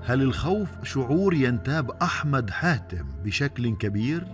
هل الخوف شعور ينتاب احمد حاتم بشكل كبير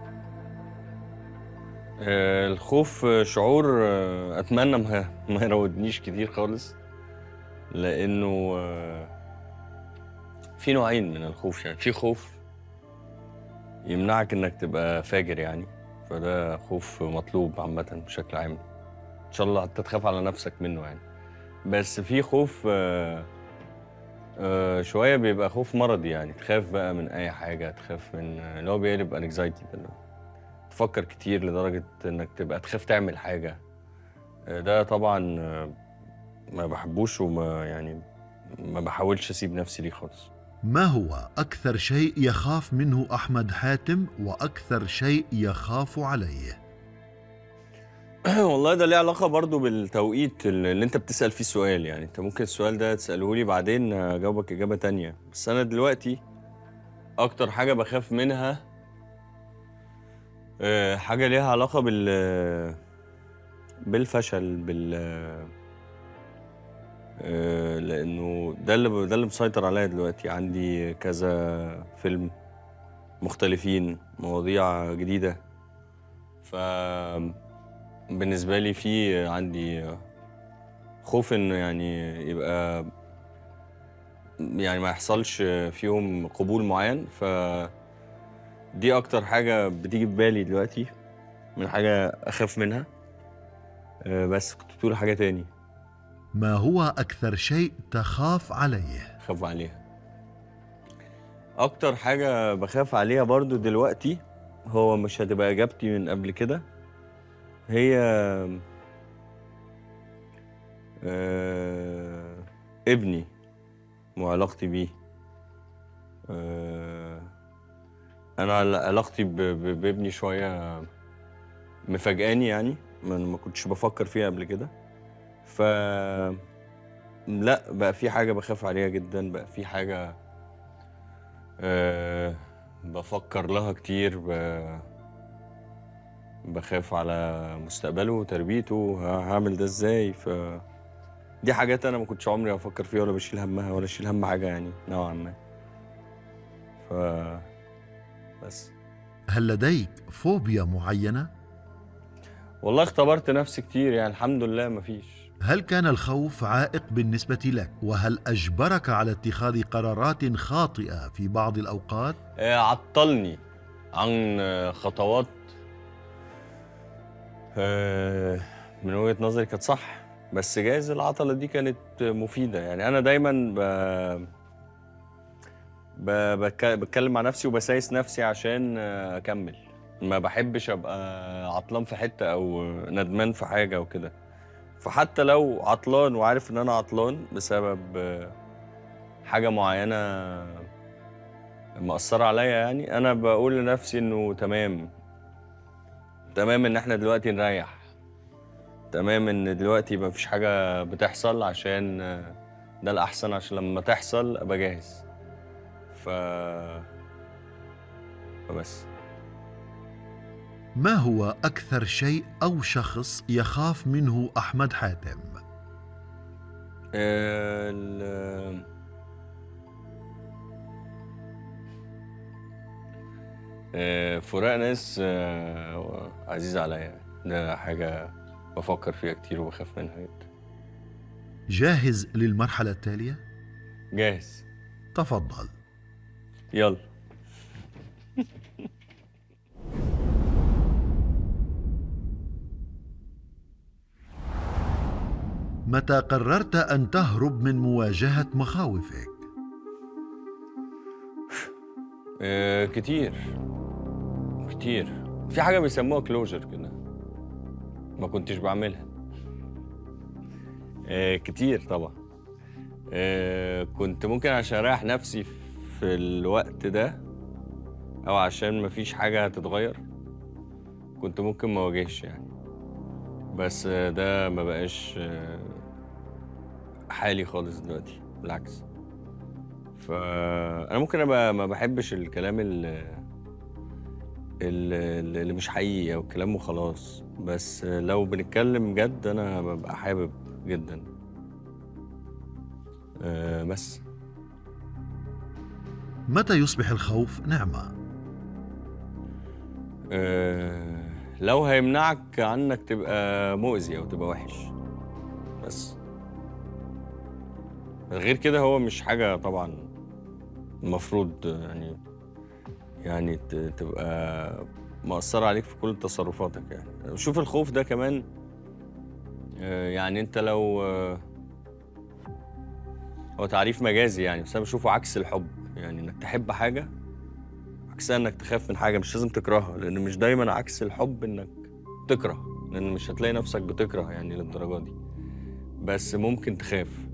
آه، الخوف آه، شعور آه، اتمنى ما ما يراودنيش كتير خالص لانه آه، في نوعين من الخوف يعني في خوف يمنعك انك تبقى فاجر يعني فده خوف مطلوب عامة بشكل عام ان شاء الله حتى تخاف على نفسك منه يعني بس في خوف آه، آه، شوية بيبقى خوف مرضي يعني تخاف بقى من أي حاجة تخاف من اللي هو بيقلب انكزايتي تفكر كتير لدرجة إنك تبقى تخاف تعمل حاجة آه، ده طبعا آه، ما بحبوش وما يعني ما بحاولش أسيب نفسي ليه خالص ما هو اكثر شيء يخاف منه احمد حاتم واكثر شيء يخاف عليه والله ده ليه علاقة برضو بالتوقيت اللي انت بتسأل فيه السؤال يعني انت ممكن السؤال ده تسأله لي بعدين اجاوبك اجابة تانية بس انا دلوقتي اكتر حاجة بخاف منها آه، حاجة ليها علاقة بال بالفشل بال آه، لانه ده اللي ده اللي مسيطر عليا دلوقتي عندي كذا فيلم مختلفين مواضيع جديدة ف بالنسبة لي في عندي خوف انه يعني يبقى يعني ما يحصلش فيهم قبول معين ف دي اكتر حاجة بتيجي في بالي دلوقتي من حاجة اخاف منها آه، بس كنت بتقول حاجة تاني ما هو اكثر شيء تخاف عليه اخاف عليها اكتر حاجة بخاف عليها برضو دلوقتي هو مش هتبقى اجابتي من قبل كده هي آه ابني وعلاقتي بيه آه انا عل- علاقتي ب- ب- بابني شوية مفاجئاني يعني ما ما كنتش بفكر فيها قبل كده ف لا بقى في حاجة بخاف عليها جدا بقى في حاجة أه بفكر لها كتير ب... بخاف على مستقبله وتربيته ه- هعمل ده ازاي ف دي حاجات انا ما كنتش عمري افكر فيها ولا بشيل همها ولا اشيل هم حاجه يعني نوعا ما ف بس هل لديك فوبيا معينه والله اختبرت نفسي كتير يعني الحمد لله مفيش هل كان الخوف عائق بالنسبه لك وهل اجبرك على اتخاذ قرارات خاطئه في بعض الاوقات آه، عطلني عن آه، خطوات آه، من وجهة نظري كانت صح بس جايز العطلة دي كانت مفيدة يعني أنا دايما ب... ب... بك... بتكلم مع نفسي وبسايس نفسي عشان آه، أكمل ما بحبش أبقى عطلان في حتة أو ندمان في حاجة وكده فحتى لو عطلان وعارف إن أنا عطلان بسبب آه، حاجة معينة مأثرة عليا يعني أنا بقول لنفسي إنه تمام تمام إن إحنا دلوقتي نريح تمام إن دلوقتي مفيش حاجة بتحصل عشان آه، ده الأحسن عشان لما تحصل أبقى جاهز ف فبس ما هو اكثر شيء او شخص يخاف منه احمد حاتم آه، ال- آه، فراق ناس آه، عزيزة عليا ده حاجة بفكر فيها كتير وبخاف منها جدا جاهز للمرحله التاليه جاهز تفضل يلا متى قررت ان تهرب من مواجهه مخاوفك آه، كتير كتير في حاجة بيسموها كلوجر كده ما كنتش بعملها آه، كتير طبعا آه، كنت ممكن عشان اريح نفسي في الوقت ده او عشان مفيش حاجة هتتغير كنت ممكن ما اواجهش يعني بس آه، ده ما بقاش آه، حالي خالص دلوقتي بالعكس فانا ممكن ابقى ما بحبش الكلام اللي, اللي مش حقيقي او كلام وخلاص بس لو بنتكلم جد انا ببقى حابب جدا أه بس متى يصبح الخوف نعمة؟ آه، لو هيمنعك عنك تبقى مؤذي او تبقى وحش بس غير كده هو مش حاجة طبعا المفروض يعني يعني ت- تبقى مأثرة عليك في كل تصرفاتك يعني شوف الخوف ده كمان آه، يعني انت لو آه، هو تعريف مجازي يعني بس انا بشوفه عكس الحب يعني انك تحب حاجة عكسها انك تخاف من حاجة مش لازم تكرهها لان مش دايما عكس الحب انك تكره لان مش هتلاقي نفسك بتكره يعني للدرجة دي بس ممكن تخاف